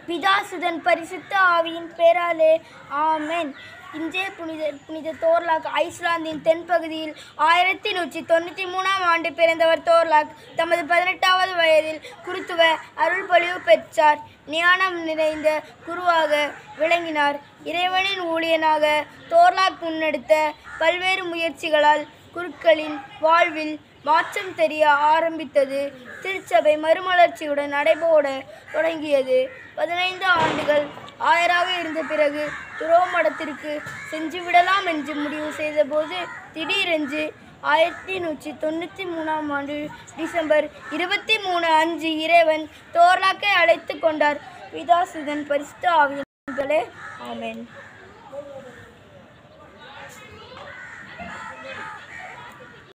பிதாசுதன் பரிசுத்த ஆவியின் பேராலே ஆமென் இன்றைய புனித புனித தோர்லாக் ஐஸ்லாந்தின் தென்பகுதியில் ஆயிரத்தி நூற்றி தொண்ணூற்றி மூணாம் ஆண்டு பிறந்தவர் தோர்லாக் தமது பதினெட்டாவது வயதில் குருத்துவ அருள் பொழிவு பெற்றார் ஞானம் நிறைந்த குருவாக விளங்கினார் இறைவனின் ஊழியனாக தோர்லாக் முன்னெடுத்த பல்வேறு முயற்சிகளால் குருக்களின் வாழ்வில் மாற்றம் தெரிய ஆரம்பித்தது திருச்சபை மறுமலர்ச்சியுடன் நடைபோட தொடங்கியது பதினைந்து ஆண்டுகள் ஆயராக இருந்த பிறகு துரோமடத்திற்கு சென்று விடலாம் என்று முடிவு செய்தபோது திடீரென்று ஆயிரத்தி நூற்றி தொண்ணூற்றி மூணாம் ஆண்டு டிசம்பர் இருபத்தி மூணு அஞ்சு இறைவன் தோர்லாக்கை அழைத்து கொண்டார் பிதாசுதன் பரிசுத்த ஆவியன்களே ஆமென்